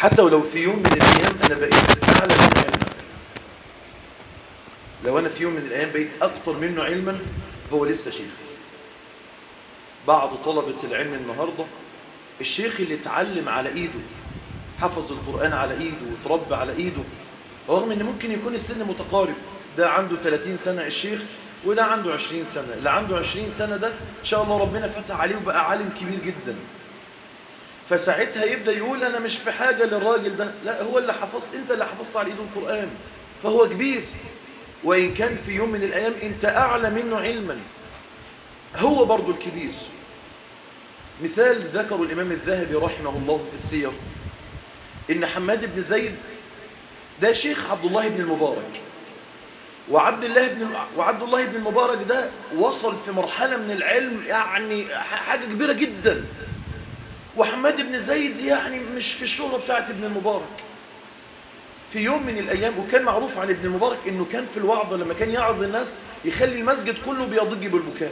حتى ولو في يوم من الأيام أنا بقيت أعلى منه علما لو أنا في يوم من الأيام بقيت أكتر منه علما هو لسه شيخ بعض طلبة العلم النهاردة الشيخ اللي اتعلم على إيده حفظ القرآن على إيده وتربى على إيده رغم ان ممكن يكون السن متقارب ده عنده 30 سنة الشيخ وده عنده 20 سنة اللي عنده 20 سنة ده ان شاء الله ربنا فتح عليه وبقى عالم كبير جدا فساعتها يبدأ يقول انا مش في حاجة للراجل ده لا هو اللي حفظت انت اللي حفظت على ايده القرآن فهو كبير وان كان في يوم من الايام انت اعلى منه علما هو برضو الكبير مثال ذكر الامام الذهبي رحمه الله في السير ان حماد بن زيد ده شيخ عبد الله بن المبارك وعبد الله بن وعبد الله بن المبارك ده وصل في مرحلة من العلم يعني حاجة كبيرة جدا وحماد بن زيد يعني مش في الشهرة بتاعت ابن المبارك في يوم من الأيام وكان معروف عن ابن المبارك انه كان في الوعظة لما كان يعظ الناس يخلي المسجد كله بيضج بالبكاء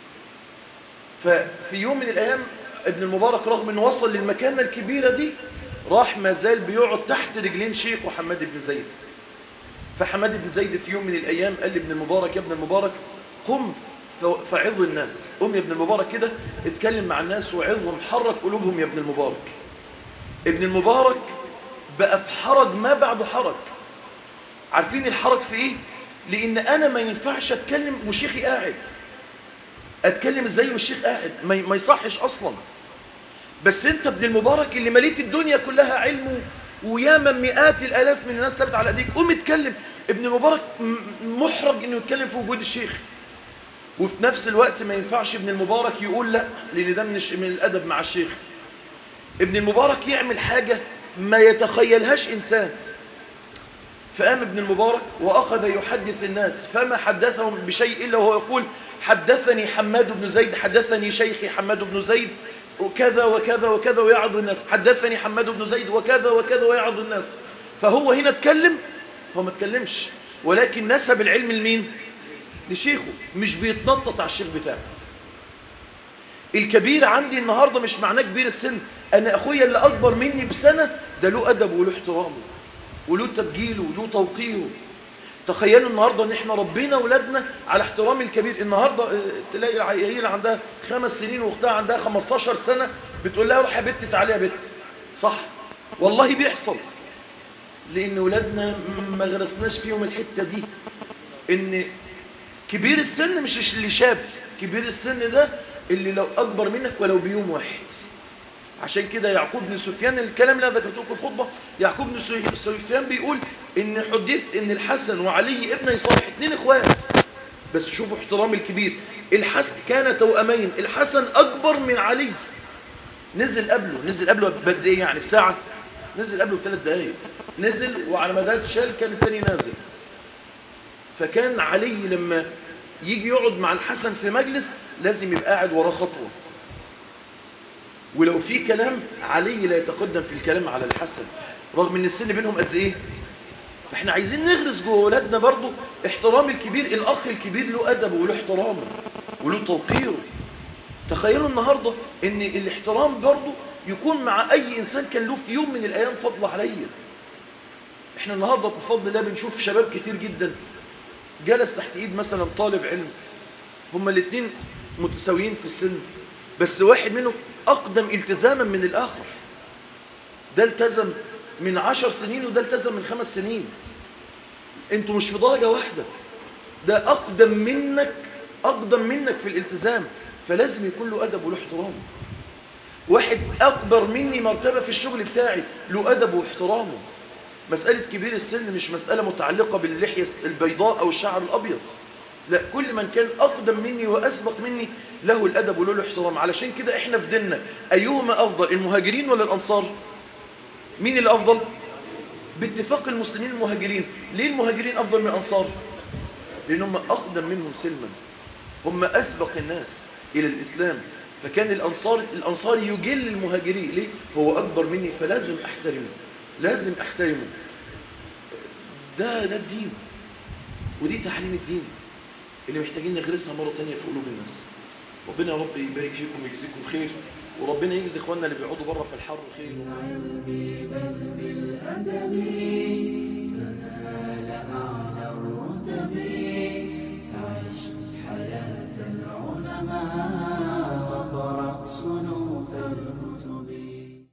ففي يوم من الأيام ابن المبارك رغم انه وصل للمكانة الكبيرة دي راح ما زال بيقعد تحت رجلين شيخ وحماد بن زيد فحماد بن زيد في يوم من الأيام قال لابن المبارك يا ابن المبارك قم فعظ الناس قم يا ابن المبارك كده اتكلم مع الناس وعظهم حرك قلوبهم يا ابن المبارك ابن المبارك بقى في حرج ما بعد حرج عارفين الحرج في ايه لان انا ما ينفعش اتكلم وشيخي قاعد اتكلم ازاي والشيخ قاعد ما يصحش اصلا بس انت ابن المبارك اللي مليت الدنيا كلها علم وياما مئات الالاف من الناس ثابت على ايديك قوم اتكلم ابن المبارك محرج انه يتكلم في وجود الشيخ وفي نفس الوقت ما ينفعش ابن المبارك يقول لا لان ده من, من الادب مع الشيخ ابن المبارك يعمل حاجة ما يتخيلهاش انسان فقام ابن المبارك واخذ يحدث الناس فما حدثهم بشيء الا وهو يقول حدثني حماد بن زيد حدثني شيخي حماد بن زيد وكذا وكذا وكذا ويعظ الناس حدثني حماد بن زيد وكذا وكذا ويعظ الناس فهو هنا اتكلم هو ما اتكلمش ولكن نسب العلم لمين لشيخه مش بيتنطط على الشيخ بتاعه الكبير عندي النهاردة مش معناه كبير السن انا اخويا اللي اكبر مني بسنة ده له ادب وله احترامه وله تبجيله وله توقيره تخيلوا النهاردة ان احنا ربينا ولادنا على احترام الكبير النهاردة تلاقي هي اللي عندها خمس سنين واختها عندها 15 سنة بتقول لها روح يا بت تعالي يا بت صح والله بيحصل لان ولادنا ما غرسناش فيهم الحتة دي ان كبير السن مش اللي شاب كبير السن ده اللي لو اكبر منك ولو بيوم واحد عشان كده يعقوب بن سفيان الكلام اللي انا ذكرته في الخطبه يعقوب بن سفيان بيقول ان حديث ان الحسن وعلي ابن صالح اثنين اخوات بس شوفوا احترام الكبير الحسن كان توأمين الحسن اكبر من علي نزل قبله نزل قبله بقد ايه يعني بساعه نزل قبله بثلاث دقائق نزل وعلى مداد شال كان الثاني نازل فكان علي لما يجي يقعد مع الحسن في مجلس لازم يبقى قاعد وراه خطوه ولو في كلام علي لا يتقدم في الكلام على الحسن رغم ان السن بينهم قد ايه فاحنا عايزين نغرس جوه ولادنا برضو احترام الكبير الاخ الكبير له ادبه وله احترامه وله توقيره تخيلوا النهارده ان الاحترام برضو يكون مع اي انسان كان له في يوم من الايام فضل عليا احنا النهارده بفضل الله بنشوف شباب كتير جدا جلس تحت ايد مثلا طالب علم هما الاثنين متساويين في السن بس واحد منهم أقدم التزاما من الآخر ده التزم من عشر سنين وده التزم من خمس سنين انتوا مش في درجة واحدة ده أقدم منك أقدم منك في الالتزام فلازم يكون له أدب وله احترام واحد أكبر مني مرتبة في الشغل بتاعي له أدب واحترامه مسألة كبير السن مش مسألة متعلقة باللحية البيضاء أو الشعر الأبيض لا كل من كان أقدم مني وأسبق مني له الأدب وله الاحترام علشان كده إحنا في ديننا أيهما أفضل المهاجرين ولا الأنصار مين اللي أفضل باتفاق المسلمين المهاجرين ليه المهاجرين أفضل من الأنصار لأن هم أقدم منهم سلما هم أسبق الناس إلى الإسلام فكان الأنصار الأنصار يجل المهاجرين ليه هو أكبر مني فلازم أحترمه لازم أحترمه ده ده الدين ودي تعليم الدين اللي محتاجين نغرسها مرة تانية في قلوب الناس ربنا يا رب يبارك فيكم ويجزيكم خير وربنا يجزي اخواننا اللي بيقعدوا بره في الحر خير